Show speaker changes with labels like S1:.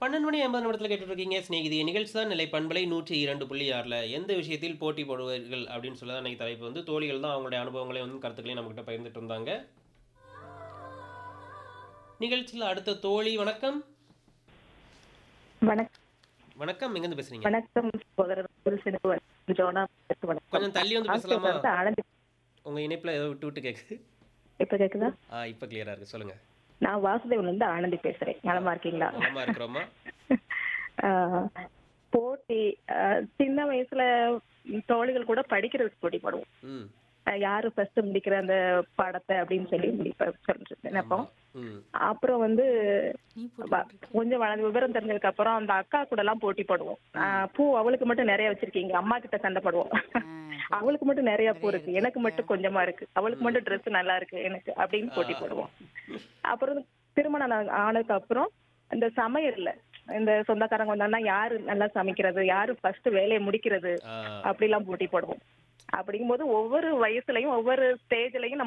S1: பன்னெண்டு மணி ஐம்பது நிமிடத்தில் கேட்டுட்டு இருக்கீங்க ஸ்நேகிதி நிகழ்ச்சி தான் நிலை பண்பலை நூற்றி இரண்டு புள்ளி ஆறில் எந்த விஷயத்தில் போட்டி போடுவீர்கள் அப்படின்னு சொல்லி தான் இன்னைக்கு தலைப்பு வந்து தோழிகள் தான் அவங்களுடைய அனுபவங்களையும் வந்து கருத்துக்களையும் நம்மகிட்ட பகிர்ந்துட்டு இருந்தாங்க நிகழ்ச்சியில் அடுத்த தோழி வணக்கம்
S2: வணக்கம்
S1: வணக்கம் எங்கேருந்து பேசுறீங்க
S2: வணக்கம் சகோதரர் புருஷனுக்கு வணக்கம். ஜோனா வணக்கம்
S1: கொஞ்சம் தள்ளி வந்து பேசலாமா
S2: ஆசிரியர் ஆனந்தி
S1: உங்க இணைப்புல ஏதோ விட்டு விட்டு கேக்குது
S2: இப்ப கேக்குதா
S1: ஆ இப்போ கிளியரா இருக்கு சொல்லுங்க
S2: நான் வாசுதேவன்ல இருந்து ஆனந்தி பேசுறேன் நலமா இருக்கீங்களா
S1: நலமா இருக்கிறோமா
S2: ஆஹ், போட்டி ஆஹ், சின்ன வயசுல தோழிகள் கூட படிக்கிறதுக்கு போட்டி போடுவோம்
S1: ம்
S2: ஆஹ், யாரு ஃபர்ஸ்ட் முடிக்கிற அந்த பாடத்தை அப்படின்னு சொல்லி முடிப்ப சொல்லிட்டு நினைப்போம்
S1: ம்
S2: அப்புறம் வந்து வ- கொஞ்சம் வளர்ந்து விவரம் தெரிஞ்சதுக்கு அப்புறம் அந்த அக்கா கூட எல்லாம் போட்டி போடுவோம் ஆஹ், பூ அவளுக்கு மட்டும் நிறைய வச்சிருக்கீங்க அம்மா கிட்ட சண்டை போடுவோம் அவளுக்கு மட்டும் நிறைய பூ இருக்கு எனக்கு மட்டும் கொஞ்சமா இருக்கு அவளுக்கு மட்டும் Dress நல்லா இருக்கு எனக்கு அப்படின்னு போட்டி போடுவோம் அப்புறம் திருமணம் ஆன- ஆனதுக்கு அப்புறம் இந்த சமையல்ல இந்த சொந்தக்காரங்க வந்தாங்கன்னா யாரு நல்லா சமைக்கிறது யாரு ஃபர்ஸ்ட் வேலையை முடிக்கிறது
S1: ஆ
S2: அப்படிலாம் போட்டி போடுவோம் அப்படிங்கும்போது ஒவ்வொரு வயசுலயும் ஒவ்வொரு ஸ்டேஜ்லயும் நம்ம